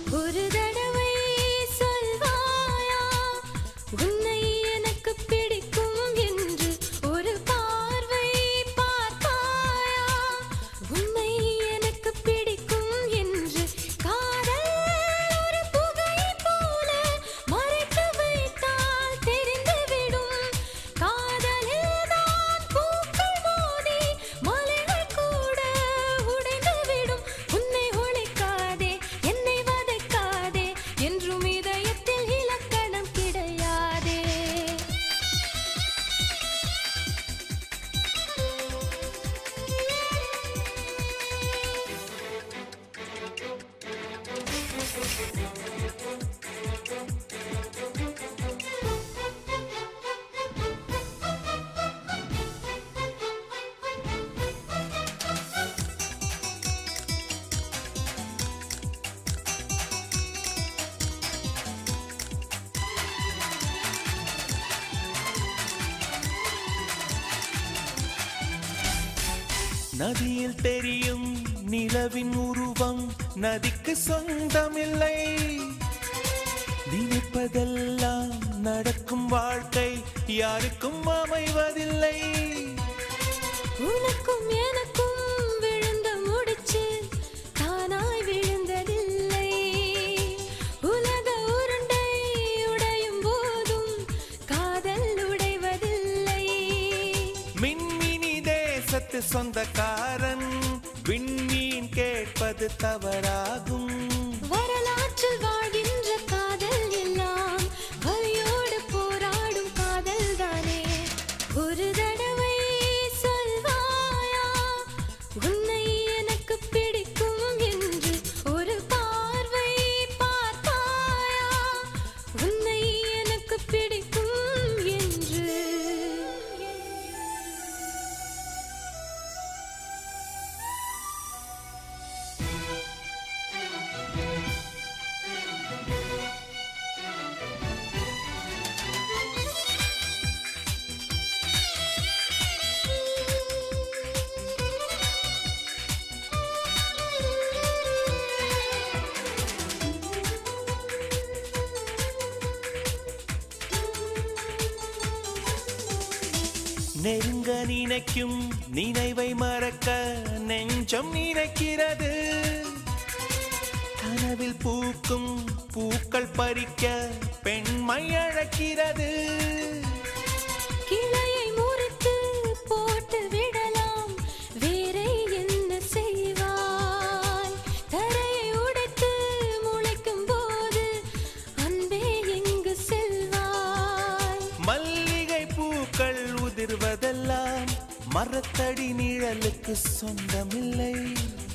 ஒரு தடவை சொல்வாயா உன்னை எனக்கு பிடிக்கும் என்று ஒரு பார்வை பார்ப்பாயா உன்னை எனக்கு பிடிக்கும் என்று காதல் ஒரு புகை போல மறைத்து வைத்தால் தெரிந்துவிடும் காதலில் தான் பூக்கள் மோதி மலைகள் கூட உடைந்துவிடும் உன்னை ஒழிக்காதே என்னை வதைக்காதே என்றும் இதயத்தில் இலக்கணம் கிடையாதே நதியில் தெரியும் நிலவின் உருவம் நதிக்கு சொந்தமில்லை நினைப்பதெல்லாம் நடக்கும் வாழ்க்கை யாருக்கும் அமைவதில்லை உனக்கும் எனக்கும் விழுந்த முடிச்சு தானாய் விழுந்ததில்லை உலக உருண்டை உடையும் போதும் காதல் உடைவதில்லை மின்மினி தேசத்து சொந்தக்காரன் விண்மீன் கேட்பது தவறாகும் வரலாற்றில் வாழ்கின்ற காதல் எல்லாம் வலியோடு போராடும் காதல் தானே ஒரு தடவை சொல்வாயா உன்னை எனக்கு பிடிக்கும் என்று ஒரு பார்வை பார்ப்பாயா உன்னை எனக்கு பிடிக்கும் என்று நெருங்க நினைக்கும் நினைவை மறக்க நெஞ்சம் நினைக்கிறது கனவில் பூக்கும் பூக்கள் பறிக்க பெண்மை அழைக்கிறது கிளையை முறித்து போட்டு விடலாம் வேறே என்ன செய்வாய் தரையை உடைத்து முளைக்கும் போது அன்பே எங்கு செல்வாய் மல்லிகை பூக்கள் உதிர்வதெல்லாம் மரத்தடி நிழலுக்கு சொந்தமில்லை